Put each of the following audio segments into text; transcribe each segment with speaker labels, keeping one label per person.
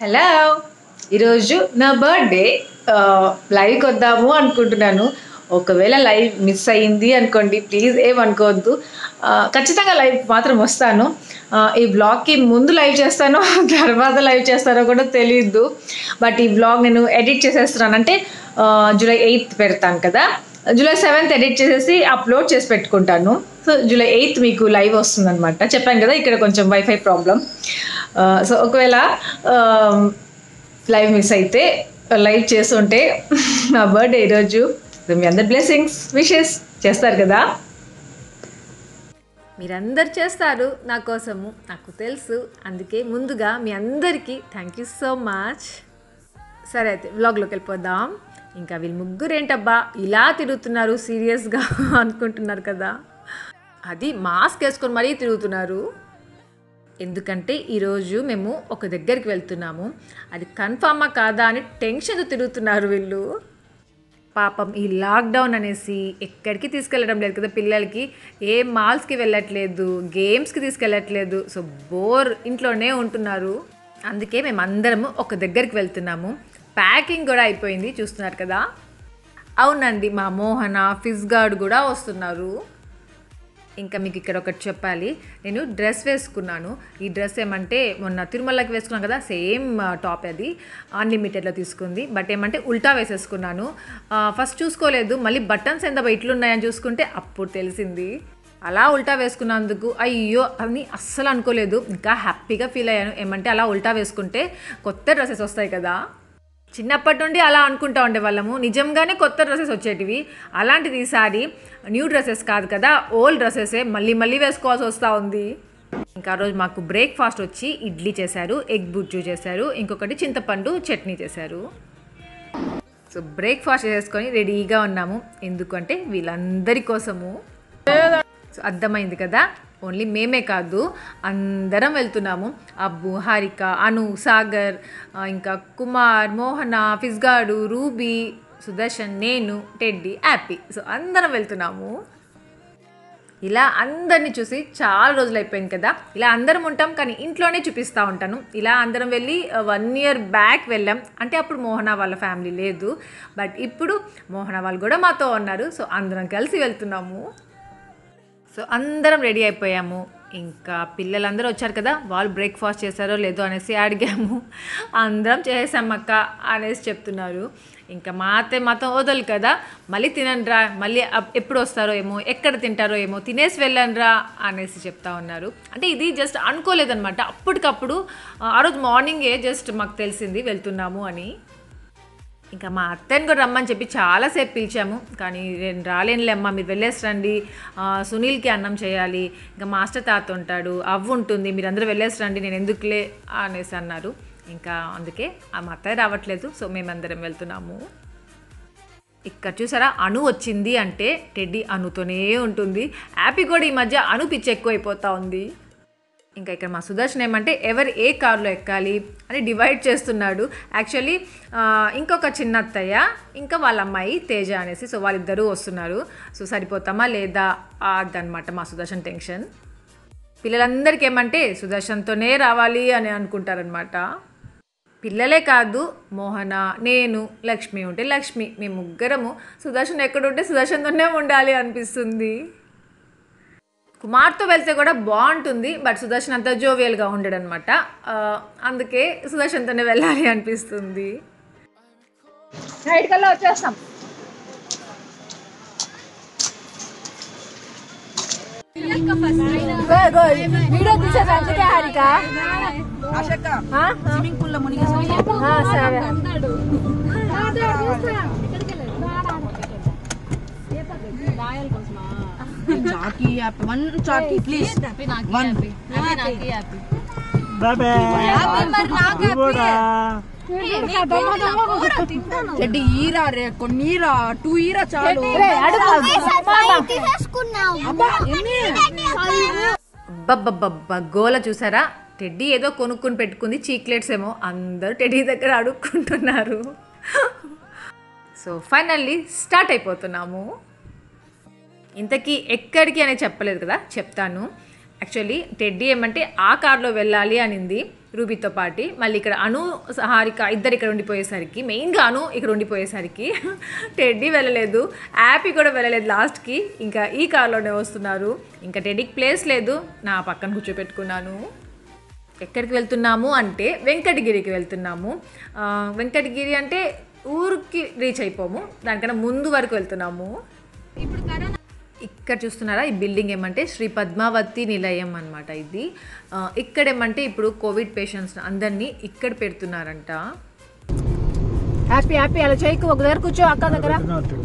Speaker 1: Hello ఈరోజు నా birthday లైవ్కి వద్దాము అనుకుంటున్నాను ఒకవేళ లైవ్ మిస్ అయ్యింది అనుకోండి ప్లీజ్ ఏమనుకోవద్దు ఆ, ఖచ్చితంగా లైవ్ మాత్రం వస్తాను ఆ, ఈ బ్లాగ్కి ముందు లైవ్ చేస్తానో తర్వాత లైవ్ చేస్తానో కూడా తెలియదు బట్ ఈ బ్లాగ్ నేను ఎడిట్ చేసేస్తున్నాను అంటే ఆ, జూలై ఎయిత్ పెడతాను కదా జూలై సెవెంత్ ఎడిట్ చేసేసి అప్లోడ్ చేసి పెట్టుకుంటాను సో జూలై ఎయిత్ మీకు లైవ్ వస్తుందన్నమాట చెప్పాను కదా ఇక్కడ కొంచెం వైఫై ప్రాబ్లం సో ఒకవేళ లైవ్ మిస్ అయితే లైవ్ చేస్తుంటే నా బర్త్డే ఈరోజు సో మీ అందరి బ్లెస్సింగ్స్ విషెస్ చేస్తారు కదా మీరందరు చేస్తారు నా కోసము నాకు తెలుసు అందుకే ముందుగా మీ అందరికీ థ్యాంక్ యూ సో మచ్ సరే అయితే వ్లాగ్లోకి వెళ్ళిపోదాం ఇంకా వీళ్ళు ముగ్గురు ఏంటబ్బా ఇలా తిరుగుతున్నారు సీరియస్గా అనుకుంటున్నారు కదా అది మాస్క్ వేసుకొని మరీ తిరుగుతున్నారు ఎందుకంటే ఈరోజు మేము ఒక దగ్గరికి వెళ్తున్నాము అది కన్ఫామా కాదా అని టెన్షన్తో తిరుగుతున్నారు వీళ్ళు పాపం ఈ లాక్డౌన్ అనేసి ఎక్కడికి తీసుకెళ్ళడం లేదు కదా పిల్లలకి ఏ మాల్స్కి వెళ్ళట్లేదు గేమ్స్కి తీసుకెళ్ళట్లేదు సో బోర్ ఇంట్లోనే ఉంటున్నారు అందుకే మేము అందరము ఒక దగ్గరికి వెళ్తున్నాము ప్యాకింగ్ కూడా అయిపోయింది చూస్తున్నారు కదా అవునండి మా మోహన ఫిజ్ గార్డ్ కూడా వస్తున్నారు ఇంకా మీకు ఇక్కడ ఒకటి చెప్పాలి నేను డ్రెస్ వేసుకున్నాను ఈ డ్రెస్ ఏమంటే మొన్న తిరుమలకి వేసుకున్నాను కదా సేమ్ టాప్ అది అన్లిమిటెడ్లో తీసుకుంది బట్ ఏమంటే ఉల్టా వేసేసుకున్నాను ఫస్ట్ చూసుకోలేదు మళ్ళీ బటన్స్ ఎంత ఇట్లున్నాయని చూసుకుంటే అప్పుడు తెలిసింది అలా ఉల్టా వేసుకున్నందుకు అయ్యో అని అస్సలు అనుకోలేదు ఇంకా హ్యాపీగా ఫీల్ అయ్యాను ఏమంటే అలా ఉల్టా వేసుకుంటే కొత్త డ్రెస్సెస్ వస్తాయి కదా చిన్నప్పటి నుండి అలా అనుకుంటా ఉండేవాళ్ళము నిజంగానే కొత్త డ్రెస్సెస్ వచ్చేటివి అలాంటిది ఈసారి న్యూ డ్రెస్సెస్ కాదు కదా ఓల్డ్ డ్రెస్సెసే మళ్ళీ మళ్ళీ వేసుకోవాల్సి వస్తూ ఉంది ఇంకా ఆ రోజు మాకు బ్రేక్ఫాస్ట్ వచ్చి ఇడ్లీ చేశారు ఎగ్ బుజ్జు చేశారు ఇంకొకటి చింతపండు చట్నీ చేశారు సో బ్రేక్ఫాస్ట్ చేసుకొని రెడీగా ఉన్నాము ఎందుకంటే వీళ్ళందరి కోసము సో అర్థమైంది కదా ఓన్లీ మేమే కాదు అందరం వెళ్తున్నాము అబ్బు హారిక అను సాగర్ ఆ, ఇంకా కుమార్ మోహన ఫిజ్గాడు రూబీ సుదర్శన్ నేను టెడ్డి యాపీ సో అందరం వెళ్తున్నాము ఇలా అందరిని చూసి చాలా రోజులు అయిపోయింది కదా ఇలా అందరం ఉంటాం కానీ ఇంట్లోనే చూపిస్తూ ఉంటాను ఇలా అందరం వెళ్ళి వన్ ఇయర్ బ్యాక్ వెళ్ళాం అంటే అప్పుడు మోహన వాళ్ళ ఫ్యామిలీ లేదు బట్ ఇప్పుడు మోహన వాళ్ళు కూడా మాతో ఉన్నారు సో అందరం కలిసి వెళ్తున్నాము సో అందరం రెడీ అయిపోయాము ఇంకా పిల్లలందరూ వచ్చారు కదా వాళ్ళు బ్రేక్ఫాస్ట్ చేశారో లేదో అనేసి అడిగాము అందరం చేసాం అక్క అనేసి చెప్తున్నారు ఇంకా మా అత్తయ్య మాత్రం వదలు కదా మళ్ళీ తినండిరా మళ్ళీ అప్- ఎప్పుడు వస్తారో ఏమో ఎక్కడ తింటారో ఏమో తినేసి వెళ్ళండిరా అనేసి చెప్తా ఉన్నారు అంటే ఇది జస్ట్ అనుకోలేదన్నమాట అప్పటికప్పుడు ఆ రోజు మార్నింగే జస్ట్ మాకు తెలిసింది వెళ్తున్నాము అని ఇంకా మా అత్తని కూడా రమ్మని చెప్పి చాలాసేపు పిలిచాము కానీ నేను రాలేనులే అమ్మా మీరు వెళ్ళేసి రండి ఆ, సునీల్కి అన్నం చేయాలి ఇంకా మాస్టర్ తాత ఉంటాడు అవ్వ ఉంటుంది మీరు అందరూ వెళ్ళేసి రండి నేను ఎందుకులే అనేసి అన్నారు ఇంకా అందుకే ఆ మా అత్తయ్య రావట్లేదు సో మేమందరం వెళ్తున్నాము ఇక్కడ చూసారా అను వచ్చింది అంటే టెడ్డీ అనుతోనే ఉంటుంది హ్యాపీ కూడా ఈ మధ్య అను పిచ్చి ఎక్కువైపోతా ఉంది ఇంకా ఇక్కడ మా సుదర్శన్ ఏమంటే ఎవరు ఏ కారులో ఎక్కాలి అని డివైడ్ చేస్తున్నాడు యాక్చువల్లీ ఇంకొక చిన్న అత్తయ్య ఇంకా వాళ్ళ అమ్మాయి తేజ అనేసి సో వాళ్ళిద్దరూ వస్తున్నారు సో సరిపోతామా లేదా అదనమాట మా సుదర్శన్ టెన్షన్ పిల్లలందరికీ ఏమంటే సుదర్శన్తోనే రావాలి అని అనుకుంటారనమాట పిల్లలే కాదు మోహన నేను లక్ష్మి ఉంటే లక్ష్మి మేము ముగ్గురము సుదర్శన్ ఎక్కడుంటే సుదర్శన్తోనే ఉండాలి అనిపిస్తుంది కుమార్తో వెళ్తే కూడా బాగుంటుంది బట్ సుదర్శన్ అంతా జోవియల్గా ఉండడు అనమాట అందుకే సుదర్శన్తోనే వెళ్ళాలి అనిపిస్తుంది నైట్ కల్లా వచ్చేస్తాం వీడియో తీసేది అందుకే హారిక
Speaker 2: స్విమ్మింగ్ పూల్ లో మునిగి
Speaker 1: సరే
Speaker 2: చాకీ వన్ చాకీ ప్లీజ్ వన్ చెడ్డి ఈరా రే కొన్ని ఈరా టూ ఈరా చాలు
Speaker 1: అబ్బబ్బబ్బబ్బా గోల చూసారా టెడ్డీ ఏదో కొనుక్కుని పెట్టుకుంది చీక్లెట్స్ ఏమో అందరూ టెడ్డీ దగ్గర అడుక్కుంటున్నారు సో ఫైనల్లీ స్టార్ట్ అయిపోతున్నాము ఇంతకీ ఎక్కడికి అనేది చెప్పలేదు కదా చెప్తాను యాక్చువల్లీ టెడ్డీ ఏమంటే ఆ కార్లో వెళ్ళాలి అనింది రూబీతో పాటి మళ్ళీ ఇక్కడ అను హారిక ఇద్దరు ఇక్కడ ఉండిపోయేసరికి మెయిన్గా అను ఇక్కడ ఉండిపోయేసరికి టెడ్డీ వెళ్ళలేదు యాపీ కూడా వెళ్ళలేదు లాస్ట్కి ఇంకా ఈ కార్లోనే వస్తున్నారు ఇంకా టెడ్డీకి ప్లేస్ లేదు నా పక్కన కూర్చోపెట్టుకున్నాను ఎక్కడికి వెళ్తున్నాము అంటే వెంకటగిరికి వెళ్తున్నాము ఆ, వెంకటగిరి అంటే ఊరికి రీచ్ అయిపోము దానికన్నా ముందు వరకు వెళ్తున్నాము ఇక్కడ చూస్తున్నారా ఈ బిల్డింగ్ ఏమంటే శ్రీ పద్మావతి నిలయం అనమాట ఇది ఆ, ఇక్కడ ఏమంటే ఇప్పుడు కోవిడ్ పేషెంట్స్ అందరినీ ఇక్కడ పెడుతున్నారంట
Speaker 2: హ్యాపీ హ్యాపీ అలా చేయకు ఒక దగ్గర కూర్చో అక్క దగ్గర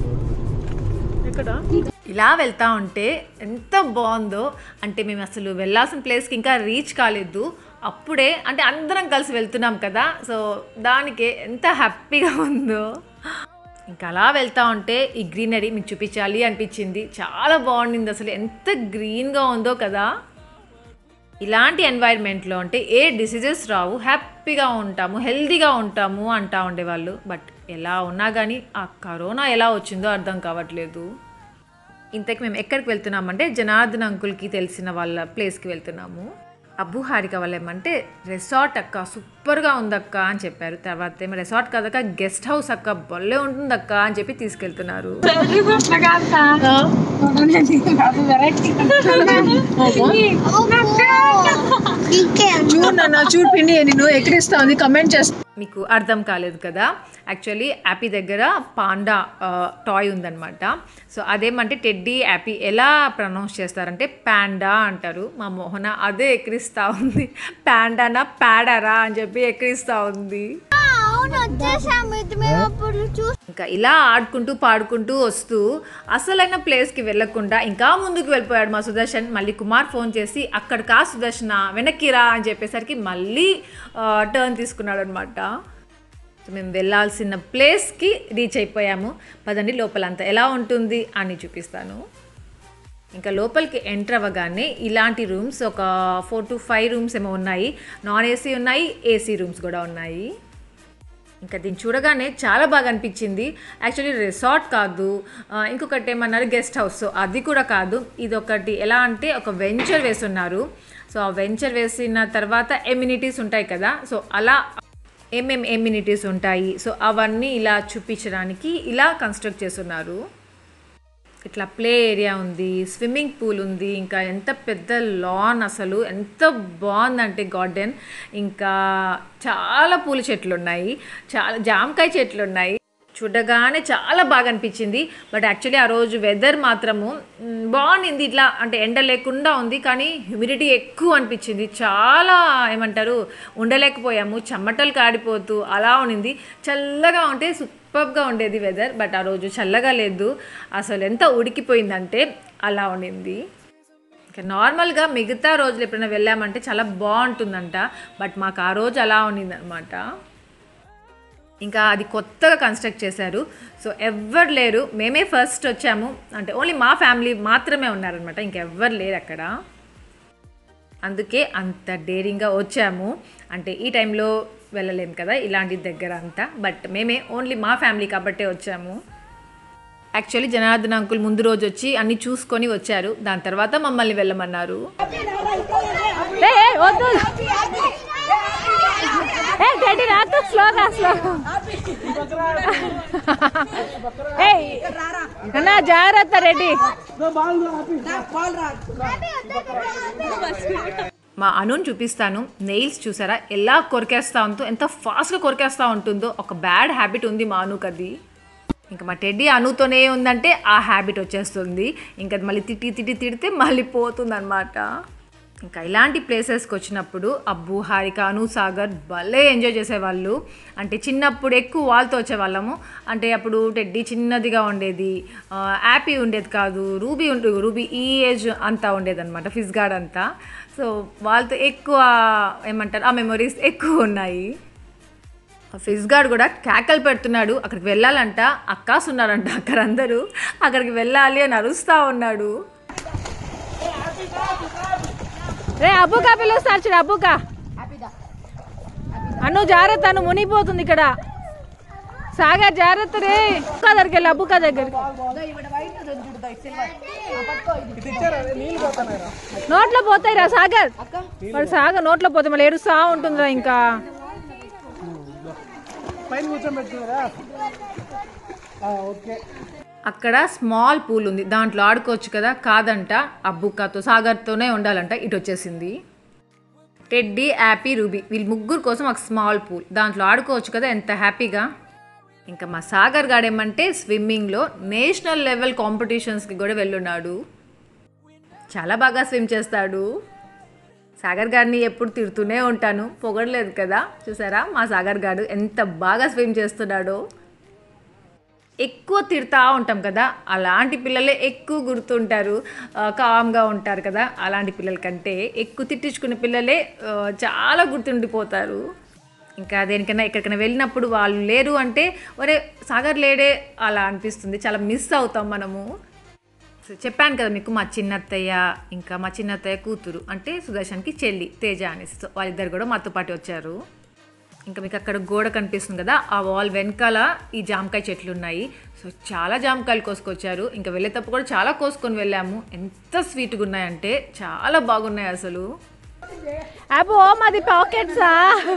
Speaker 1: ఇలా వెళ్తా ఉంటే ఎంత బాగుందో అంటే మేము అసలు వెళ్ళాల్సిన ప్లేస్కి ఇంకా రీచ్ కాలేదు అప్పుడే అంటే అందరం కలిసి వెళ్తున్నాం కదా సో దానికి ఎంత హ్యాపీగా ఉందో ఇంకా అలా వెళ్తా ఉంటే ఈ గ్రీనరీ మీకు చూపించాలి అనిపించింది చాలా బాగుండింది అసలు ఎంత గ్రీన్గా ఉందో కదా ఇలాంటి ఎన్వైర్న్మెంట్లో అంటే ఏ డిసీజెస్ రావు హ్యాపీగా ఉంటాము హెల్తీగా ఉంటాము అంటా ఉండేవాళ్ళు బట్ ఎలా ఉన్నా కానీ ఆ కరోనా ఎలా వచ్చిందో అర్థం కావట్లేదు ఇంతకు మేము ఎక్కడికి వెళ్తున్నామంటే జనార్దన్ అంకుల్కి తెలిసిన వాళ్ళ ప్లేస్కి వెళ్తున్నాము అబ్బు హారిక వాళ్ళు ఏమంటే రిసార్ట్ అక్క సూపర్గా ఉందక్క అని చెప్పారు తర్వాత ఏమో రిసార్ట్ కదక్క గెస్ట్ హౌస్ అక్క భలే ఉంటుందక్క అని చెప్పి తీసుకెళ్తున్నారు
Speaker 2: చూడు నాన్న చూడు పిండి నేను ఎక్కడిస్తా ఉంది కమెంట్ చేస్తా
Speaker 1: మీకు అర్థం కాలేదు కదా యాక్చువల్లీ యాపీ దగ్గర పాండా టాయ్ ఉందన్నమాట సో అదేమంటే టెడ్డీ యాపీ ఎలా ప్రొనౌన్స్ చేస్తారంటే ప్యాండా అంటారు మా మోహన అదే ఎక్కిరిస్తూ ఉంది ప్యాండానా ప్యాడారా అని చెప్పి ఎక్కిరిస్తూ ఉంది
Speaker 3: అవును వచ్చేసాము ఇది మేము అప్పుడు చూసి
Speaker 1: ఇంకా ఇలా ఆడుకుంటూ పాడుకుంటూ వస్తూ అసలైన ప్లేస్కి వెళ్ళకుండా ఇంకా ముందుకు వెళ్ళిపోయాడు మా సుదర్శన్ మళ్ళీ కుమార్ ఫోన్ చేసి అక్కడ కా సుదర్శన వెనక్కిరా అని చెప్పేసరికి మళ్ళీ టర్న్ తీసుకున్నాడు అనమాట మేము వెళ్ళాల్సిన ప్లేస్కి రీచ్ అయిపోయాము పదండి లోపలంతా ఎలా ఉంటుంది అని చూపిస్తాను ఇంకా లోపలికి ఎంటర్ అవ్వగానే ఇలాంటి రూమ్స్ ఒక ఫోర్ టు ఫైవ్ రూమ్స్ ఏమో ఉన్నాయి నాన్ ఏసీ ఉన్నాయి ఏసీ రూమ్స్ కూడా ఉన్నాయి ఇంకా దీన్ని చూడగానే చాలా బాగా అనిపించింది యాక్చువల్లీ రిసార్ట్ కాదు ఆ, ఇంకొకటి ఏమన్నారు గెస్ట్ హౌస్ సో అది కూడా కాదు ఇది ఒకటి ఎలా అంటే ఒక వెంచర్ వేస్తున్నారు సో ఆ వెంచర్ వేసిన తర్వాత ఎమ్యూనిటీస్ ఉంటాయి కదా సో అలా ఏమేం ఎమ్యూనిటీస్ ఉంటాయి సో అవన్నీ ఇలా చూపించడానికి ఇలా కన్స్ట్రక్ట్ చేస్తున్నారు ఇట్లా ప్లే ఏరియా ఉంది స్విమ్మింగ్ పూల్ ఉంది ఇంకా ఎంత పెద్ద లాన్ అసలు ఎంత బాగుందంటే గార్డెన్ ఇంకా చాలా పూల చెట్లు ఉన్నాయి చాలా జామకాయ చెట్లు ఉన్నాయి చూడగానే చాలా బాగా అనిపించింది బట్ యాక్చువల్లీ ఆ రోజు వెదర్ మాత్రము మ్, బాగుండింది ఇట్లా అంటే ఎండ లేకుండా ఉంది కానీ హ్యూమిడిటీ ఎక్కువ అనిపించింది చాలా ఏమంటారు ఉండలేకపోయాము చెమటలు కాడిపోతూ అలా ఉన్నింది చల్లగా ఉంటే సూపర్గా ఉండేది వెదర్ బట్ ఆ రోజు చల్లగా లేదు అసలు ఎంత ఉడికిపోయిందంటే అలా ఉండింది ఇంకా నార్మల్గా మిగతా రోజులు ఎప్పుడైనా వెళ్ళామంటే చాలా బాగుంటుందంట బట్ మాకు ఆ రోజు అలా ఉండింది అనమాట ఇంకా అది కొత్తగా కన్స్ట్రక్ట్ చేశారు సో ఎవ్వరు లేరు మేమే ఫస్ట్ వచ్చాము అంటే ఓన్లీ మా ఫ్యామిలీ మాత్రమే ఉన్నారనమాట ఇంకెవ్వరు లేరు అక్కడ అందుకే అంత డేరింగ్గా వచ్చాము అంటే ఈ టైంలో వెళ్ళలేము కదా ఇలాంటి దగ్గర అంతా బట్ మేమే ఓన్లీ మా ఫ్యామిలీ కాబట్టే వచ్చాము యాక్చువల్లీ జనార్దన్ అంకుల్ ముందు రోజు వచ్చి అన్ని చూసుకొని వచ్చారు దాని తర్వాత మమ్మల్ని వెళ్ళమన్నారు
Speaker 2: స్లోగా స్లోగా అన్నా జాగ్రత్త రెడ్డి
Speaker 1: మా అనుని చూపిస్తాను నెయిల్స్ చూసారా ఎలా కొరికేస్తా ఉందో ఎంత ఫాస్ట్గా కొరికేస్తా ఉంటుందో ఒక బ్యాడ్ హ్యాబిట్ ఉంది మా అనుకు అది ఇంకా మా టెడ్డీ అనుతోనే ఉందంటే ఆ హ్యాబిట్ వచ్చేస్తుంది ఇంకా అది మళ్ళీ తిట్టి తిట్టి తిడితే మళ్ళీ పోతుంది ఇంకా ఇలాంటి ప్లేసెస్కి వచ్చినప్పుడు అబ్బు హారిక అను సాగర్ భలే ఎంజాయ్ చేసేవాళ్ళు అంటే చిన్నప్పుడు ఎక్కువ వాళ్ళతో వచ్చేవాళ్ళము అంటే అప్పుడు టెడ్డీ చిన్నదిగా ఉండేది ఆ, యాపీ ఉండేది కాదు రూబీ ఉండే రూబీ ఈ ఏజ్ అంతా ఉండేదన్నమాట ఫిజ్ గార్డ్ అంతా సో వాళ్ళతో ఎక్కువ ఏమంటారు ఆ మెమొరీస్ ఎక్కువ ఉన్నాయి ఫిజ్ గార్డ్ కూడా కేకలు పెడుతున్నాడు అక్కడికి వెళ్ళాలంట అక్కాస్ ఉన్నారంట అక్కడ అందరూ అక్కడికి వెళ్ళాలి అని అరుస్తూ ఉన్నాడు
Speaker 2: రే అబ్బుకా పిలుస్తారు చూడు అబ్బుకా అన్ను జాగ్రత్త అను మునిగిపోతుంది ఇక్కడ
Speaker 1: సాగర్ జాగ్రత్త రే అక్క దగ్గరికి వెళ్ళి అబ్బుక్క దగ్గరికి నోట్లో పోతాయి రా సాగర్ వాడు సాగర్ నోట్లో పోతే మళ్ళీ ఏడుస్తా ఉంటుందిరా ఇంకా
Speaker 4: పైన కూర్చోబెట్టుకున్నారా ఓకే
Speaker 1: అక్కడ స్మాల్ పూల్ ఉంది దాంట్లో ఆడుకోవచ్చు కదా కాదంట అబ్బుక్కతో సాగర్తోనే ఉండాలంట ఇటు వచ్చేసింది టెడ్డీ యాపీ రూబీ వీళ్ళు ముగ్గురు కోసం ఒక స్మాల్ పూల్ దాంట్లో ఆడుకోవచ్చు కదా ఎంత హ్యాపీగా ఇంకా మా సాగర్ గాడేమంటే స్విమ్మింగ్లో నేషనల్ లెవెల్ కాంపిటీషన్స్కి కూడా వెళ్ళున్నాడు చాలా బాగా స్విమ్ చేస్తాడు సాగర్ గారిని ఎప్పుడు తిడుతూనే ఉంటాను పొగడలేదు కదా చూసారా మా సాగర్ గారు ఎంత బాగా స్విమ్ చేస్తున్నాడో ఎక్కువ తిడతా ఉంటాం కదా అలాంటి పిల్లలే ఎక్కువ గుర్తుంటారు ఆ, కామ్గా ఉంటారు కదా అలాంటి పిల్లల కంటే ఎక్కువ తిట్టించుకునే పిల్లలే ఆ, చాలా గుర్తుండిపోతారు ఇంకా దేనికైనా ఎక్కడికైనా వెళ్ళినప్పుడు వాళ్ళు లేరు అంటే ఒరే సాగర్ లేడే అలా అనిపిస్తుంది చాలా మిస్ అవుతాం మనము సో చెప్పాను కదా మీకు మా చిన్నత్తయ్య ఇంకా మా చిన్నత్తయ్య కూతురు అంటే సుదర్శన్కి చెల్లి తేజ అనేసి సో వాళ్ళిద్దరు కూడా మాతో పాటు వచ్చారు ఇంకా మీకు అక్కడ గోడ కనిపిస్తుంది కదా ఆ వాల్ వెనకాల ఈ జామకాయ చెట్లు ఉన్నాయి సో చాలా జామకాయలు కోసుకొచ్చారు ఇంకా వెళ్ళేటప్పుడు కూడా చాలా కోసుకొని వెళ్ళాము ఎంత స్వీట్గా ఉన్నాయంటే చాలా బాగున్నాయి అసలు అబ్బో మాది పాకెట్సా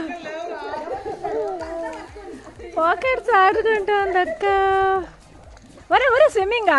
Speaker 1: పాకెట్స్ ఆడుకుంటుంది అక్క ఒరే ఒరే స్విమ్మింగా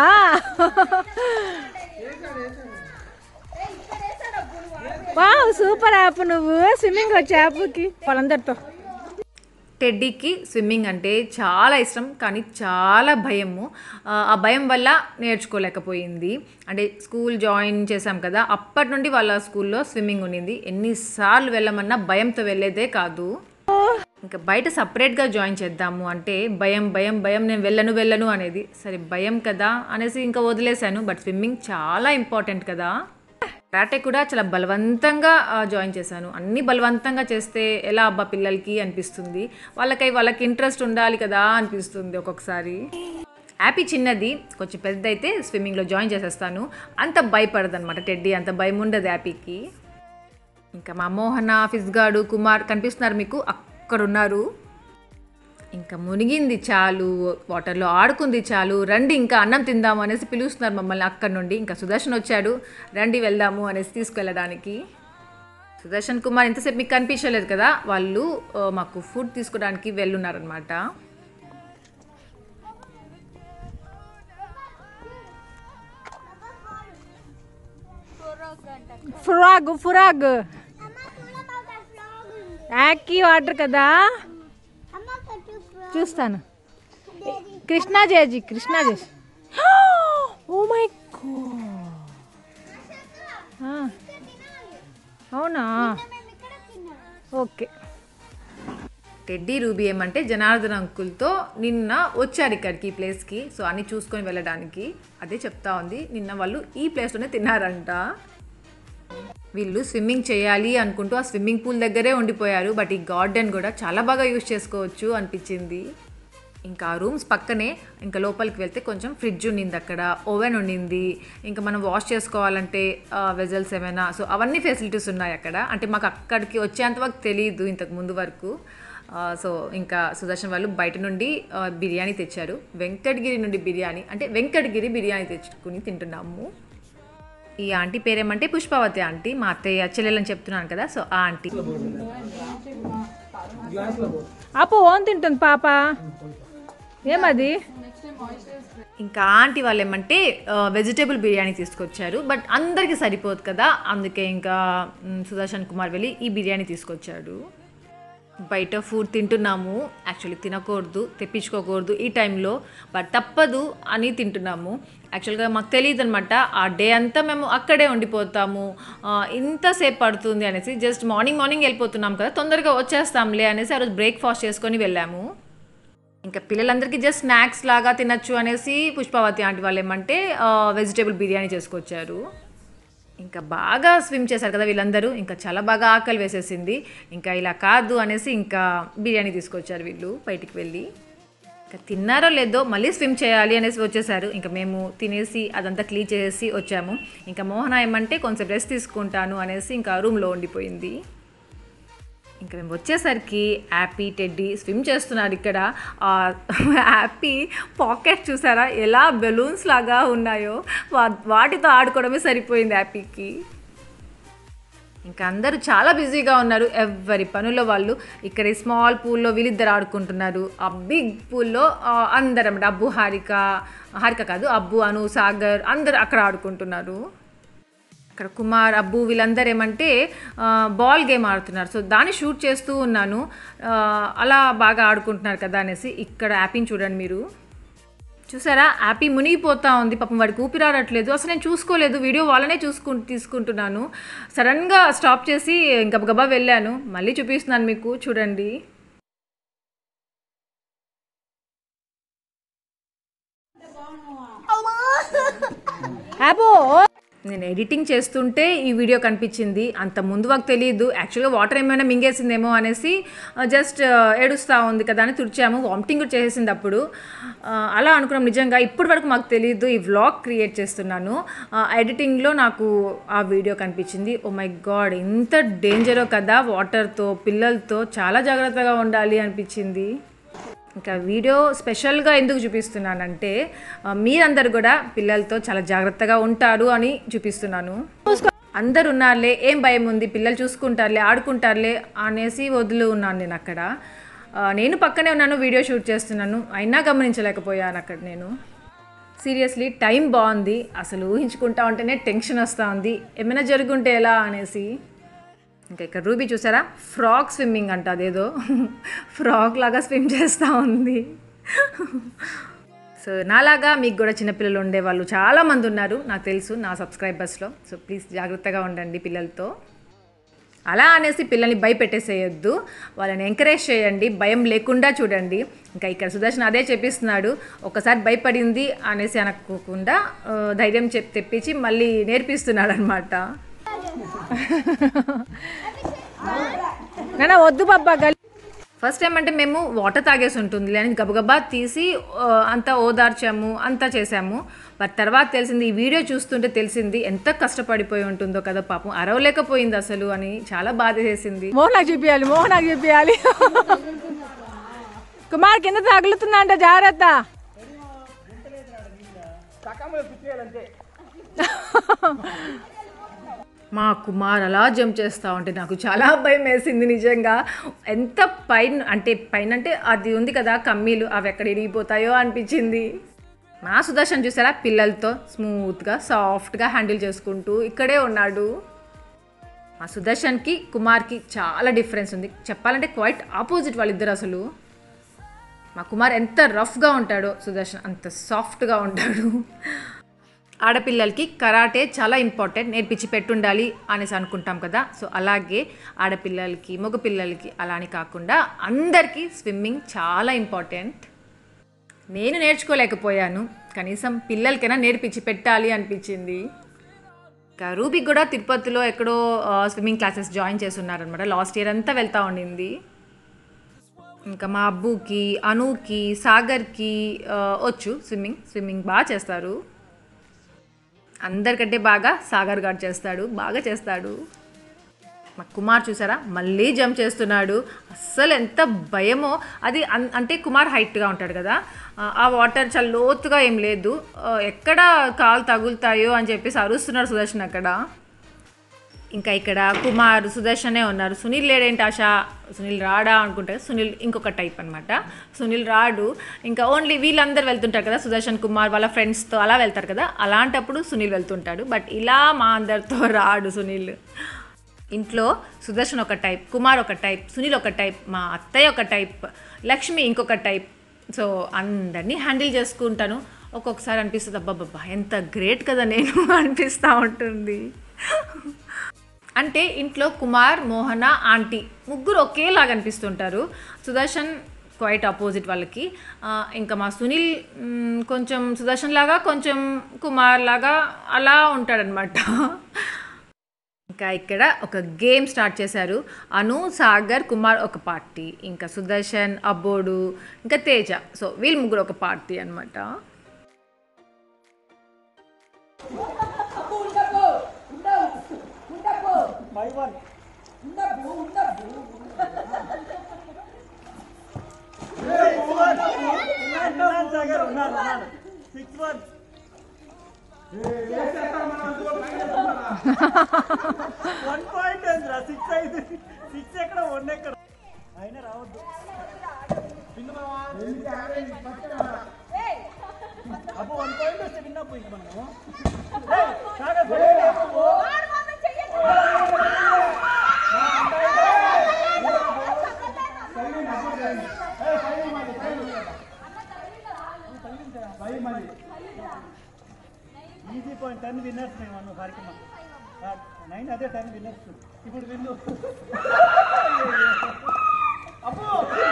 Speaker 1: వావ్ సూపర్ యాప్ నువ్వు స్విమ్మింగ్ వచ్చే యాప్కి వాళ్ళందరితో టెడ్డీకి స్విమ్మింగ్ అంటే చాలా ఇష్టం కానీ చాలా భయము ఆ, ఆ భయం వల్ల నేర్చుకోలేకపోయింది అంటే స్కూల్ జాయిన్ చేశాం కదా అప్పటి నుండి వాళ్ళ స్కూల్లో స్విమ్మింగ్ ఉండింది ఎన్నిసార్లు వెళ్ళమన్నా భయంతో వెళ్ళేదే కాదు ఇంకా బయట సపరేట్గా జాయిన్ చేద్దాము అంటే భయం భయం భయం నేను వెళ్ళను వెళ్ళను అనేది సరే భయం కదా అనేసి ఇంకా వదిలేశాను బట్ స్విమ్మింగ్ చాలా ఇంపార్టెంట్ కదా కరాటే కూడా చాలా బలవంతంగా ఆ, జాయిన్ చేశాను అన్ని బలవంతంగా చేస్తే ఎలా అబ్బా పిల్లలకి అనిపిస్తుంది వాళ్ళకై వాళ్ళకి ఇంట్రెస్ట్ ఉండాలి కదా అనిపిస్తుంది ఒక్కొక్కసారి హ్యాపీ చిన్నది కొంచెం పెద్ద అయితే స్విమ్మింగ్లో జాయిన్ చేసేస్తాను అంత భయపడదు అనమాట టెడ్డీ అంత భయం ఉండదు హ్యాపీకి ఇంకా మా మోహన ఫిజ్గాడు కుమార్ కనిపిస్తున్నారు మీకు అక్కడ ఉన్నారు ఇంకా మునిగింది చాలు వాటర్లో ఆడుకుంది చాలు రండి ఇంకా అన్నం తిందాము అనేసి పిలుస్తున్నారు మమ్మల్ని అక్కడి నుండి ఇంకా సుదర్శన్ వచ్చాడు రండి వెళ్దాము అనేసి తీసుకెళ్ళడానికి సుదర్శన్ కుమార్ ఇంతసేపు మీకు కనిపించలేదు కదా వాళ్ళు ఆ, మాకు ఫుడ్ తీసుకోవడానికి వెళ్ళున్నారనమాట ఫ్రాగ్ ఫ్రాగ్ యాక్కి వాటర్ కదా
Speaker 3: అమ్మ కట్టు
Speaker 1: చూస్తాను కృష్ణా జేజీ కృష్ణా జేజీ ఓ మై అవునా ఓకే టెడ్డీ రూబీ ఏమంటే జనార్దన్ అంకుల్తో నిన్న వచ్చారు ఇక్కడికి ఈ ప్లేస్కి సో అన్ని చూసుకొని వెళ్ళడానికి అదే చెప్తా ఉంది నిన్న వాళ్ళు ఈ ప్లేస్లోనే తిన్నారంట వీళ్ళు స్విమ్మింగ్ చేయాలి అనుకుంటూ ఆ స్విమ్మింగ్ పూల్ దగ్గరే ఉండిపోయారు బట్ ఈ గార్డెన్ కూడా చాలా బాగా యూజ్ చేసుకోవచ్చు అనిపించింది ఇంకా ఆ రూమ్స్ పక్కనే ఇంకా లోపలికి వెళ్తే కొంచెం ఫ్రిడ్జ్ ఉండింది అక్కడ ఓవెన్ ఉండింది ఇంకా మనం వాష్ చేసుకోవాలంటే వెజల్స్ ఏమైనా సో అవన్నీ ఫెసిలిటీస్ ఉన్నాయి అక్కడ అంటే మాకు అక్కడికి వచ్చేంత వరకు తెలియదు ఇంతకు ముందు వరకు ఆ, సో ఇంకా సుదర్శన్ వాళ్ళు బయట నుండి ఆ, బిర్యానీ తెచ్చారు వెంకటగిరి నుండి బిర్యానీ అంటే వెంకటగిరి బిర్యానీ తెచ్చుకుని తింటున్నాము ఈ ఆంటీ పేరేమంటే పుష్పావతి ఆంటీ మా అత్తయ్య చెల్లెలని చెప్తున్నాను కదా సో ఆ ఆంటీ అప్పు ఓన్ తింటుంది పాప ఏమది ఇంకా ఆంటీ వాళ్ళు ఏమంటే వెజిటేబుల్ బిర్యానీ తీసుకొచ్చారు బట్ అందరికీ సరిపోదు కదా అందుకే ఇంకా మ్, సుదర్శన్ కుమార్ వెళ్ళి ఈ బిర్యానీ తీసుకొచ్చాడు బయట ఫుడ్ తింటున్నాము యాక్చువల్లీ తినకూడదు తెప్పించుకోకూడదు ఈ టైంలో బట్ తప్పదు అని తింటున్నాము యాక్చువల్గా మాకు తెలియదు అనమాట ఆ డే అంతా మేము అక్కడే ఉండిపోతాము ఆ, ఇంతసేపు పడుతుంది అనేసి జస్ట్ మార్నింగ్ మార్నింగ్ వెళ్ళిపోతున్నాం కదా తొందరగా వచ్చేస్తాంలే అనేసి ఆ రోజు బ్రేక్ఫాస్ట్ చేసుకొని వెళ్ళాము ఇంకా పిల్లలందరికీ జస్ట్ స్నాక్స్ లాగా తినచ్చు అనేసి పుష్పావతి ఆంటీ వాళ్ళు ఏమంటే వెజిటేబుల్ బిర్యానీ చేసుకొచ్చారు ఇంకా బాగా స్విమ్ చేశారు కదా వీళ్ళందరూ ఇంకా చాలా బాగా ఆకలి వేసేసింది ఇంకా ఇలా కాదు అనేసి ఇంకా బిర్యానీ తీసుకొచ్చారు వీళ్ళు బయటికి వెళ్ళి ఇంకా తిన్నారో లేదో మళ్ళీ స్విమ్ చేయాలి అనేసి వచ్చేసారు ఇంకా మేము తినేసి అదంతా క్లీన్ చేసి వచ్చాము ఇంకా మోహన ఏమంటే కొంచెం రెస్ట్ తీసుకుంటాను అనేసి ఇంకా రూమ్లో ఉండిపోయింది ఇంకా మేము వచ్చేసరికి యాపీ టెడ్డీ స్విమ్ చేస్తున్నాడు ఇక్కడ ఆ యాపీ పాకెట్ చూసారా ఎలా బెలూన్స్ లాగా ఉన్నాయో వా- వాటితో ఆడుకోవడమే సరిపోయింది యాపీకి ఇంకా అందరూ చాలా బిజీగా ఉన్నారు ఎవరి పనుల్లో వాళ్ళు ఇక్కడ ఈ స్మాల్ పూల్లో వీళ్ళిద్దరు ఆడుకుంటున్నారు ఆ బిగ్ పూల్లో ఆ, అందరం అబ్బు హారిక హారిక కాదు అబ్బు అను సాగర్ అందరు అక్కడ ఆడుకుంటున్నారు అక్కడ కుమార్ అబ్బు వీళ్ళందరూ ఏమంటే ఆ, బాల్ గేమ్ ఆడుతున్నారు సో దాన్ని షూట్ చేస్తూ ఉన్నాను ఆ, అలా బాగా ఆడుకుంటున్నారు కదా అనేసి ఇక్కడ యాపింగ్ చూడండి మీరు చూసారా యాపీ మునిగిపోతా ఉంది పాపం వాడికి ఊపిరాడట్లేదు అసలు నేను చూసుకోలేదు వీడియో వాళ్ళనే చూసుకు తీసుకుంటున్నాను సడన్గా స్టాప్ చేసి గబగబా వెళ్ళాను మళ్ళీ చూపిస్తున్నాను మీకు చూడండి నేను ఎడిటింగ్ చేస్తుంటే ఈ వీడియో కనిపించింది అంత ముందు మాకు తెలియదు యాక్చువల్గా వాటర్ ఏమైనా మింగేసిందేమో అనేసి జస్ట్ ఏడుస్తూ ఉంది కదా అని తుడిచాము వామిటింగ్ కూడా చేసేసింది అప్పుడు ఆ, అలా అనుకున్నాం నిజంగా ఇప్పటి వరకు మాకు తెలియదు ఈ వ్లాగ్ క్రియేట్ చేస్తున్నాను ఎడిటింగ్లో నాకు ఆ వీడియో కనిపించింది ఓ మై గాడ్ ఎంత డేంజరో కదా వాటర్తో పిల్లలతో చాలా జాగ్రత్తగా ఉండాలి అనిపించింది ఇంకా వీడియో స్పెషల్గా ఎందుకు చూపిస్తున్నానంటే ఆ, మీరందరూ కూడా పిల్లలతో చాలా జాగ్రత్తగా ఉంటారు అని చూపిస్తున్నాను అందరు ఉన్నారులే ఏం భయం ఉంది పిల్లలు చూసుకుంటారులే ఆడుకుంటారులే అనేసి వదిలి ఉన్నాను నేను అక్కడ ఆ, నేను పక్కనే ఉన్నాను వీడియో షూట్ చేస్తున్నాను అయినా గమనించలేకపోయాను అక్కడ నేను సీరియస్లీ టైం బాగుంది అసలు ఊహించుకుంటా ఉంటేనే టెన్షన్ వస్తూ ఉంది ఏమైనా జరుగుంటే ఎలా అనేసి ఇంకా ఇక్కడ రూబీ చూసారా ఫ్రాక్ స్విమ్మింగ్ అంట అదేదో ఫ్రాక్ లాగా స్విమ్ చేస్తూ ఉంది సో నాలాగా మీకు కూడా చిన్నపిల్లలు ఉండే వాళ్ళు చాలామంది ఉన్నారు నాకు తెలుసు నా సబ్స్క్రైబర్స్లో సో ప్లీజ్ జాగ్రత్తగా ఉండండి పిల్లలతో అలా అనేసి పిల్లల్ని భయపెట్టేసేయొద్దు వాళ్ళని ఎంకరేజ్ చేయండి భయం లేకుండా చూడండి ఇంకా ఇక్కడ సుదర్శన్ అదే చెప్పిస్తున్నాడు ఒకసారి భయపడింది అనేసి అనుకోకుండా ఆ, ధైర్యం చెప్ తెప్పించి మళ్ళీ నేర్పిస్తున్నాడు అనమాట
Speaker 2: నాన్న వద్దు బాబా గల్
Speaker 1: ఫస్ట్ టైం అంటే మేము వాటర్ తాగేసి ఉంటుంది అని గబగబా తీసి ఆ, అంతా ఓదార్చాము అంతా చేసాము బట్ తర్వాత తెలిసింది ఈ వీడియో చూస్తుంటే తెలిసింది ఎంత కష్టపడిపోయి ఉంటుందో కదా పాపం అరవలేకపోయింది అసలు అని చాలా బాధ చేసింది
Speaker 2: మోహనాకు చూపించాలి మోహనాకు చూపించాలి కుమార్ కింద తగులుతుందా అంట జాగ్రత్త
Speaker 4: సకాలంలో పిచ్చేయాలంటే
Speaker 1: మా కుమార్ అలా జంప్ చేస్తూ ఉంటే నాకు చాలా భయం వేసింది నిజంగా ఎంత పైన అంటే పైన అంటే అది ఉంది కదా కమ్మీలు అవి ఎక్కడ ఇరిగిపోతాయో అనిపించింది మా సుదర్శన్ చూసారా పిల్లలతో స్మూత్గా సాఫ్ట్గా హ్యాండిల్ చేసుకుంటూ ఇక్కడే ఉన్నాడు మా సుదర్శన్కి కుమార్కి చాలా డిఫరెన్స్ ఉంది చెప్పాలంటే క్వైట్ ఆపోజిట్ వాళ్ళిద్దరు అసలు మా కుమార్ ఎంత రఫ్గా ఉంటాడో సుదర్శన్ అంత సాఫ్ట్గా ఉంటాడు ఆడపిల్లలకి కరాటే చాలా ఇంపార్టెంట్ నేర్పించి పెట్టుండాలి అనేసి అనుకుంటాం కదా సో అలాగే ఆడపిల్లలకి మగపిల్లలకి అలా అని కాకుండా అందరికీ స్విమ్మింగ్ చాలా ఇంపార్టెంట్ నేను నేర్చుకోలేకపోయాను కనీసం పిల్లలకైనా నేర్పించి పెట్టాలి అనిపించింది ఇంకా రూబీకి కూడా తిరుపతిలో ఎక్కడో ఆ, స్విమ్మింగ్ క్లాసెస్ జాయిన్ చేసి ఉన్నారనమాట లాస్ట్ ఇయర్ అంతా వెళ్తూ ఉండింది ఇంకా మా అబ్బుకి అనుకి సాగర్కి ఆ, వచ్చు స్విమ్మింగ్ స్విమ్మింగ్ బాగా చేస్తారు అందరికంటే బాగా సాగర్ గారు చేస్తాడు బాగా చేస్తాడు మా కుమార్ చూసారా మళ్ళీ జంప్ చేస్తున్నాడు అస్సలు ఎంత భయమో అది అన్- అంటే కుమార్ హైట్గా ఉంటాడు కదా ఆ, ఆ వాటర్ చాలా లోతుగా ఏం లేదు ఆ, ఎక్కడ కాలు తగులుతాయో అని చెప్పేసి అరుస్తున్నాడు సుదర్శన్ అక్కడ ఇంకా ఇక్కడ కుమార్ సుదర్శనే ఉన్నారు సునీల్ లేడేంటి ఆశ సునీల్ రాడా అనుకుంటే సునీల్ ఇంకొక టైప్ అనమాట సునీల్ రాడు ఇంకా ఓన్లీ వీళ్ళందరూ వెళ్తుంటారు కదా సుదర్శన్ కుమార్ వాళ్ళ ఫ్రెండ్స్తో అలా వెళ్తారు కదా అలాంటప్పుడు సునీల్ వెళ్తుంటాడు బట్ ఇలా మా అందరితో రాడు సునీల్ ఇంట్లో సుదర్శన్ ఒక టైప్ కుమార్ ఒక టైప్ సునీల్ ఒక టైప్ మా అత్తయ్య ఒక టైప్ లక్ష్మి ఇంకొక టైప్ సో అందరినీ హ్యాండిల్ చేసుకుంటాను ఒక్కొక్కసారి అనిపిస్తుంది అబ్బాబ్బా ఎంత గ్రేట్ కదా నేను అనిపిస్తూ ఉంటుంది అంటే ఇంట్లో కుమార్ మోహన ఆంటీ ముగ్గురు ఒకేలాగా అనిపిస్తుంటారు సుదర్శన్ క్వైట్ ఆపోజిట్ వాళ్ళకి ఆ, ఇంకా మా సునీల్ మ్, కొంచెం సుదర్శన్ లాగా కొంచెం కుమార్ లాగా అలా ఉంటాడనమాట ఇంకా ఇక్కడ ఒక గేమ్ స్టార్ట్ చేశారు అను సాగర్ కుమార్ ఒక పార్టీ ఇంకా సుదర్శన్ అబ్బోడు ఇంకా తేజ సో వీళ్ళు ముగ్గురు ఒక పార్టీ అనమాట
Speaker 4: బై one
Speaker 5: six one one point ఏందిరా సిక్స్ ఐదు సిక్స్ ఎక్కడ వన్ ఎక్కడ అయినా రావద్దు అప్పుడు వన్ పాయింట్ వస్తే విన్ అప్పు ఇంక మనము ఏయ్, సాగర్, లేపు. ఈజీ పాయింట్ టెన్ విన్నర్స్ మేము అన్న కార్యక్రమ నైన్ అదే టెన్ విన్నర్స్ ఇప్పుడు విన్ను అప్పు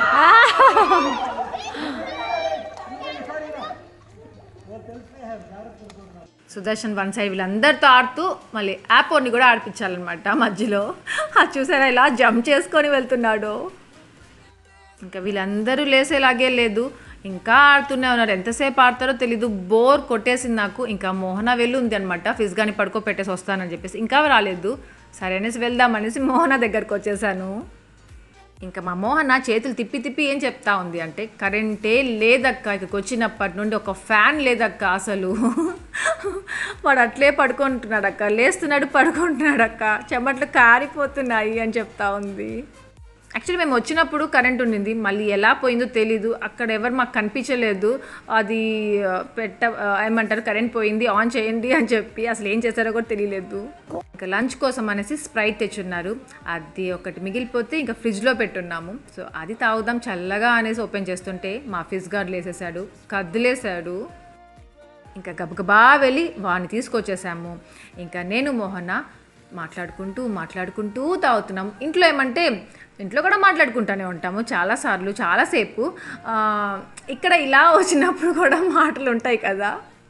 Speaker 1: సుదర్శన్ వన్ సైడ్ వీళ్ళందరితో ఆడుతూ మళ్ళీ యాపోర్ని కూడా ఆడిపించాలన్నమాట మధ్యలో అది చూసారా ఇలా జంప్ చేసుకొని వెళ్తున్నాడు ఇంకా వీళ్ళందరూ లేసేలాగే లేదు ఇంకా ఆడుతూనే ఉన్నారు ఎంతసేపు ఆడతారో తెలీదు బోర్ కొట్టేసింది నాకు ఇంకా మోహన వెళ్ళి ఉంది అనమాట ఫిజ్ గాని పడుకోపెట్టేసి వస్తానని చెప్పేసి ఇంకా రాలేదు సరే అనేసి వెళ్దాం అనేసి మోహన దగ్గరకు వచ్చేసాను ఇంకా మా మోహన చేతులు తిప్పి తిప్పి ఏం చెప్తా ఉంది అంటే కరెంటే లేదక్క ఇక్కడికి వచ్చినప్పటి నుండి ఒక ఫ్యాన్ లేదక్క అసలు వాడు అట్లే పడుకుంటున్నాడు అక్క లేస్తున్నాడు పడుకుంటున్నాడు అక్క చెమట్లు కారిపోతున్నాయి అని చెప్తా ఉంది యాక్చువల్లీ మేము వచ్చినప్పుడు కరెంట్ ఉండింది మళ్ళీ ఎలా పోయిందో తెలీదు అక్కడ ఎవరు మాకు కనిపించలేదు అది ఆ, పెట్ట ఆ, ఏమంటారు కరెంట్ పోయింది ఆన్ చేయండి అని చెప్పి అసలు ఏం చేశారో కూడా తెలియలేదు ఇంకా లంచ్ కోసం అనేసి స్ప్రైట్ తెచ్చున్నారు అది ఒకటి మిగిలిపోతే ఇంకా ఫ్రిడ్జ్లో పెట్టున్నాము సో అది తాగుదాం చల్లగా అనేసి ఓపెన్ చేస్తుంటే మా ఫిజ్ గార్డ్ లేసేసాడు కద్దులేసాడు ఇంకా గబగబా వెళ్ళి వాడిని తీసుకొచ్చేసాము ఇంకా నేను మోహన మాట్లాడుకుంటూ మాట్లాడుకుంటూ తాగుతున్నాం ఇంట్లో ఏమంటే ఇంట్లో కూడా మాట్లాడుకుంటూనే ఉంటాము చాలాసార్లు చాలాసేపు ఆ, ఇక్కడ ఇలా వచ్చినప్పుడు కూడా మాటలు ఉంటాయి కదా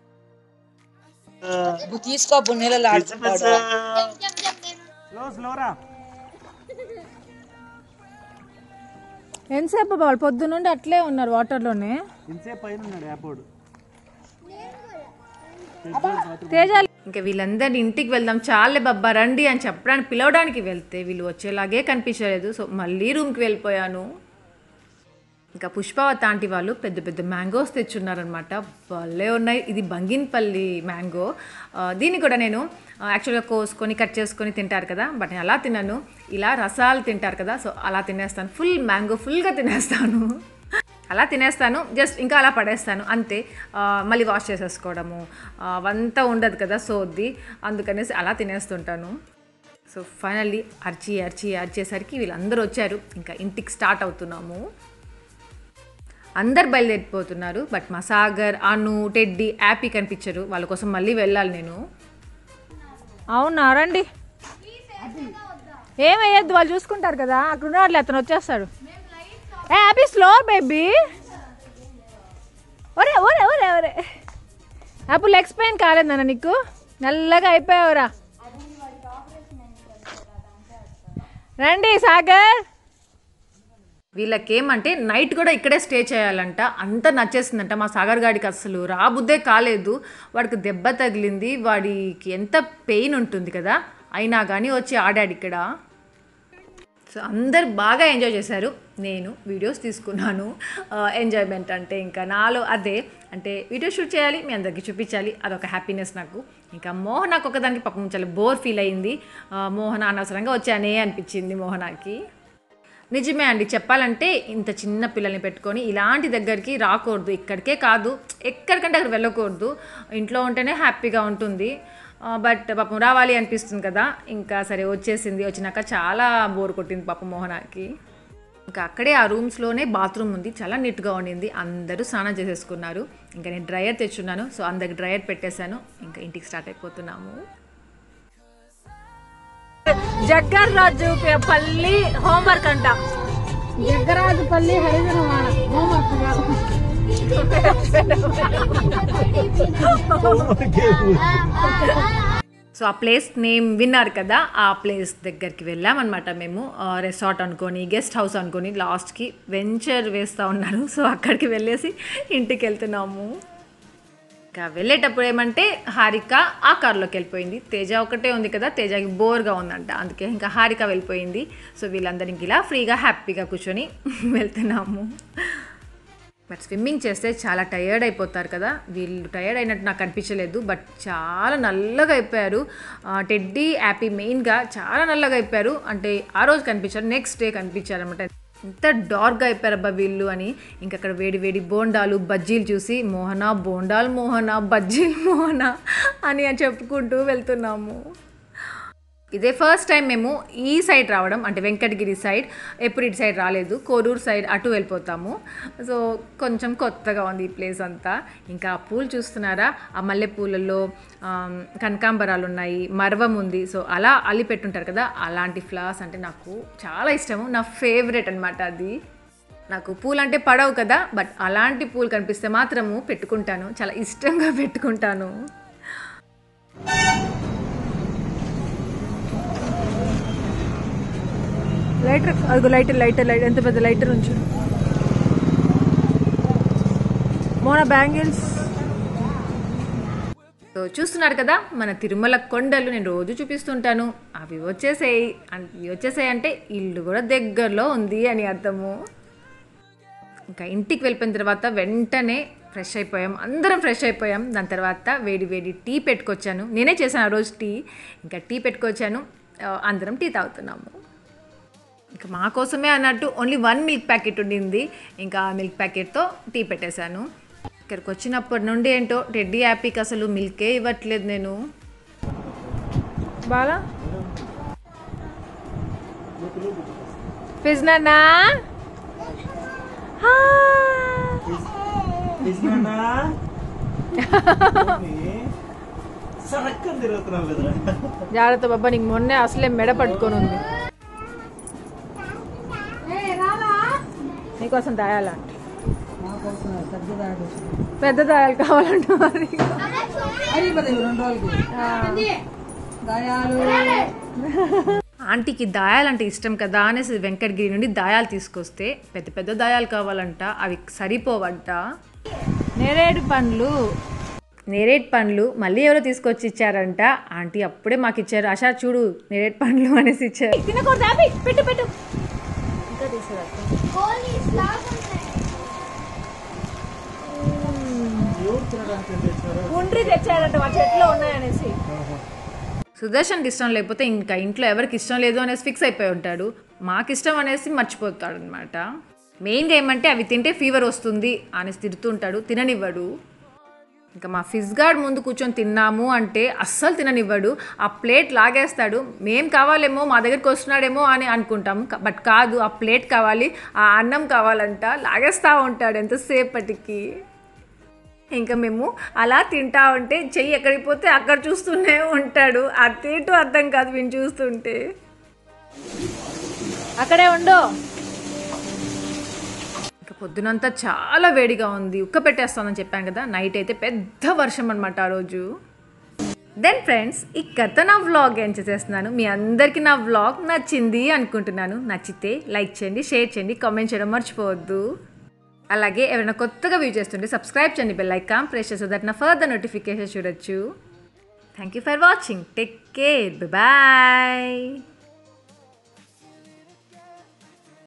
Speaker 6: తీసుకో నీళ్ళలో ఆడుకుంటాడు
Speaker 5: స్లో స్లోరా
Speaker 1: ఎంతసేపు వాళ్ళు పొద్దు నుండి అట్లే ఉన్నారు వాటర్లోనే
Speaker 5: ఇంతసేపు పైన ఉన్నాడు యాపోడు
Speaker 1: తేజ ఇంకా వీళ్ళందరినీ ఇంటికి వెళ్దాం చాలే బబ్బా రండి అని చెప్పడానికి పిలవడానికి వెళ్తే వీళ్ళు వచ్చేలాగే కనిపించలేదు సో మళ్ళీ రూమ్కి వెళ్ళిపోయాను ఇంకా పుష్పవతి ఆంటీ వాళ్ళు పెద్ద పెద్ద మ్యాంగోస్ తెచ్చున్నారనమాట భలే ఉన్నాయి ఇది బంగిన్పల్లి మ్యాంగో ఆ, దీన్ని కూడా నేను ఆ, యాక్చువల్గా కోసుకొని కట్ చేసుకొని తింటారు కదా బట్ నేను అలా తిన్నాను ఇలా రసాలు తింటారు కదా సో అలా తినేస్తాను ఫుల్ మ్యాంగో ఫుల్గా తినేస్తాను అలా తినేస్తాను జస్ట్ ఇంకా అలా పడేస్తాను అంతే ఆ, మళ్ళీ వాష్ చేసేసుకోవడము ఆ, అవంతా ఉండదు కదా సోద్ది అందుకనేసి అలా తినేస్తుంటాను సో ఫైనల్లీ అర్చి అర్చి అరిచేసరికి వీళ్ళందరూ వచ్చారు ఇంకా ఇంటికి స్టార్ట్ అవుతున్నాము అందరు బయలుదేరిపోతున్నారు బట్ మా సాగర్ అను టెడ్డి యాపీ కనిపించరు వాళ్ళ కోసం మళ్ళీ వెళ్ళాలి నేను అవునా రండి ఏమయ్యద్దు వాళ్ళు చూసుకుంటారు కదా అక్కడ ఉన్నాడు అతను వచ్చేస్తాడు ఏ హ్యాపీ స్లో బేబీ ఒరే ఒరే ఒరే ఒరే అప్పుడు లెగ్స్ పెయిన్ కాలేదన్న నీకు నల్లగా అయిపోయావురా రండి సాగర్ వీళ్ళకేమంటే నైట్ కూడా ఇక్కడే స్టే చేయాలంట అంత నచ్చేసిందంట మా సాగర్ గాడికి అసలు రాబుద్దే కాలేదు వాడికి దెబ్బ తగిలింది వాడికి ఎంత పెయిన్ ఉంటుంది కదా అయినా కానీ వచ్చి ఆడాడు ఇక్కడ సో అందరు బాగా ఎంజాయ్ చేశారు నేను వీడియోస్ తీసుకున్నాను ఎంజాయ్మెంట్ అంటే ఇంకా నాలో అదే అంటే వీడియో షూట్ చేయాలి మీ అందరికీ చూపించాలి అదొక హ్యాపీనెస్ నాకు ఇంకా మోహనాకు ఒకదానికి పాపం చాలా బోర్ ఫీల్ అయింది ఆ, మోహన అనవసరంగా వచ్చానే అనిపించింది మోహనాకి నిజమే అండి చెప్పాలంటే ఇంత చిన్న పిల్లల్ని పెట్టుకొని ఇలాంటి దగ్గరికి రాకూడదు ఇక్కడికే కాదు ఎక్కడికంటే అక్కడ వెళ్ళకూడదు ఇంట్లో ఉంటేనే హ్యాపీగా ఉంటుంది బట్ పాపం రావాలి అనిపిస్తుంది కదా ఇంకా సరే వచ్చేసింది వచ్చినాక చాలా బోర్ కొట్టింది పాపం మోహనాకి ఇంకా అక్కడే ఆ రూమ్స్లోనే బాత్రూమ్ ఉంది చాలా నీట్గా ఉండింది అందరూ స్నానం చేసేసుకున్నారు ఇంకా నేను డ్రయర్ తెచ్చున్నాను సో అందరికి డ్రయర్ పెట్టేశాను ఇంకా ఇంటికి స్టార్ట్ అయిపోతున్నాము జగ్గర్ రాజు పల్లి హోంవర్క్ అంట
Speaker 2: జగ్గరాజుపల్లి హరిజనవాడ హోంవర్క్ కాదు.
Speaker 1: సో ఆ ప్లేస్ నేమ్ విన్నారు కదా ఆ ప్లేస్ దగ్గరికి వెళ్ళామన్నమాట మేము రిసార్ట్ అనుకొని గెస్ట్ హౌస్ అనుకొని లాస్ట్కి వెంచర్ వేస్తూ ఉన్నారు సో అక్కడికి వెళ్ళేసి ఇంటికి వెళ్తున్నాము ఇంకా వెళ్ళేటప్పుడు ఏమంటే హారిక ఆ కార్లోకి వెళ్ళిపోయింది తేజ ఒకటే ఉంది కదా తేజకి బోర్గా ఉందంట అందుకే ఇంకా హారిక వెళ్ళిపోయింది సో వీళ్ళందరికి ఇలా ఫ్రీగా హ్యాపీగా కూర్చొని వెళ్తున్నాము బట్ స్విమ్మింగ్ చేస్తే చాలా టయర్డ్ అయిపోతారు కదా వీళ్ళు టయర్డ్ అయినట్టు నాకు అనిపించలేదు బట్ చాలా నల్లగా అయిపోయారు ఆ, టెడ్డీ యాపీ మెయిన్గా చాలా నల్లగా అయిపోయారు అంటే ఆ రోజు కనిపించారు నెక్స్ట్ డే కనిపించారు అనమాట ఎంత డార్క్గా అయిపోయారు అబ్బా వీళ్ళు అని ఇంకా అక్కడ వేడి వేడి బోండాలు బజ్జీలు చూసి మోహన బోండాలు మోహన బజ్జీలు మోహన అని చెప్పుకుంటూ వెళ్తున్నాము ఇదే ఫస్ట్ టైం మేము ఈ సైడ్ రావడం అంటే వెంకటగిరి సైడ్ ఎప్పుడు ఇటు సైడ్ రాలేదు కోరూరు సైడ్ అటు వెళ్ళిపోతాము సో కొంచెం కొత్తగా ఉంది ఈ ప్లేస్ అంతా ఇంకా ఆ పూలు చూస్తున్నారా ఆ మల్లె పూలలో ఆమ్, కనకాంబరాలు ఉన్నాయి మర్వం ఉంది సో అలా అల్లి పెట్టుంటారు కదా అలాంటి ఫ్లవర్స్ అంటే నాకు చాలా ఇష్టము నా ఫేవరెట్ అనమాట అది నాకు పూలు అంటే పడవు కదా బట్ అలాంటి పూలు కనిపిస్తే మాత్రము పెట్టుకుంటాను చాలా ఇష్టంగా పెట్టుకుంటాను లైటర్ అదిగో లైటర్ లైటర్ లైట్ ఎంత పెద్ద లైటర్ ఉంచు మోన బ్యాంగిల్స్ సో చూస్తున్నారు కదా మన తిరుమల కొండలు నేను రోజు చూపిస్తుంటాను అవి వచ్చేసాయి అవి వచ్చేసాయి అంటే ఇల్లు కూడా దగ్గరలో ఉంది అని అర్థము ఇంకా ఇంటికి వెళ్ళిపోయిన తర్వాత వెంటనే ఫ్రెష్ అయిపోయాం అందరం ఫ్రెష్ అయిపోయాం దాని తర్వాత వేడి వేడి టీ పెట్టుకొచ్చాను నేనే చేశాను ఆ రోజు టీ ఇంకా టీ పెట్టుకొచ్చాను ఆ, అందరం టీ తాగుతున్నాము ఇంకా మా కోసమే అన్నట్టు ఓన్లీ వన్ మిల్క్ ప్యాకెట్ ఉండింది ఇంకా ఆ మిల్క్ ప్యాకెట్తో టీ పెట్టేశాను ఇక్కడికి వచ్చినప్పటి నుండి ఏంటో టెడ్డీ యాపీకి అసలు మిల్కే ఇవ్వట్లేదు నేను బాలా ఫిజ్ నాన్నా
Speaker 5: సరక్కని తిరుగుతున్నావు కదరా
Speaker 1: జాగ్రత్త బాబా నీకు మొన్నే అసలే మెడ పట్టుకొని ఉంది నీకోసం దాయాలంట పెద్ద దాయాలు కావాలంట మరి ఆంటీకి దాయాలంటే ఇష్టం కదా అనేసి వెంకటగిరి నుండి దాయాలు తీసుకొస్తే పెద్ద పెద్ద దాయాలు కావాలంట అవి సరిపోవంట నేరేడు పండ్లు నేరేడు పండ్లు మళ్ళీ ఎవరో తీసుకొచ్చి ఇచ్చారంట ఆంటీ అప్పుడే మాకు ఇచ్చారు ఆశా చూడు నేరేడు పండ్లు అనేసి ఇచ్చారు తినకూడదు ఆపి పెట్టు పెట్టు ఇంకా తీసుకురా
Speaker 3: కోహ్లీ స్లాగ్ ఉన్నాయి
Speaker 5: ఎవరు తినడానికి ఏం తెచ్చారు
Speaker 1: ఉండ్రి తెచ్చారంట మా చెట్లో ఉన్నాయనేసి సుదర్శన్కి ఇష్టం లేకపోతే ఇంకా ఇంట్లో ఎవరికి ఇష్టం లేదు అనేసి ఫిక్స్ అయిపోయి ఉంటాడు మాకు ఇష్టం అనేసి మర్చిపోతాడు అనమాట మెయిన్గా ఏమంటే అవి తింటే ఫీవర్ వస్తుంది అనేసి తిడుతుంటాడు తిననివ్వడు ఇంకా మా ఫిజ్ గార్డ్ ముందు కూర్చొని తిన్నాము అంటే అస్సలు తిననివ్వడు ఆ ప్లేట్ లాగేస్తాడు మేం కావాలేమో మా దగ్గరికి వస్తున్నాడేమో అని అనుకుంటాం క- బట్ కాదు ఆ ప్లేట్ కావాలి ఆ అన్నం కావాలంట లాగేస్తూ ఉంటాడు ఎంతసేపటికి ఇంకా మేము అలా తింటా ఉంటే చెయ్యి ఎక్కడికి పోతే అక్కడ చూస్తూనే ఉంటాడు అదేంటో అర్థం కాదు మేము చూస్తుంటే అక్కడే ఉండు ఇంకా పొద్దునంతా చాలా వేడిగా ఉంది ఉక్క పెట్టేస్తానని చెప్పాను కదా నైట్ అయితే పెద్ద వర్షం అనమాట ఆ రోజు దెన్ ఫ్రెండ్స్ ఇక్కడతో నా వ్లాగ్ ఎంజాయ్ చేస్తున్నాను మీ అందరికీ నా వ్లాగ్ నచ్చింది అనుకుంటున్నాను నచ్చితే లైక్ చేయండి షేర్ చేయండి కామెంట్ చేయడం మర్చిపోవద్దు అలాగే ఎవరైనా కొత్తగా వ్యూ చేస్తుంటే సబ్స్క్రైబ్ చేయండి బెల్ ఐకాన్ ప్రెస్ చేసి దట్ నా ఫర్దర్ నోటిఫికేషన్ చూడొచ్చు thank you for watching take care bye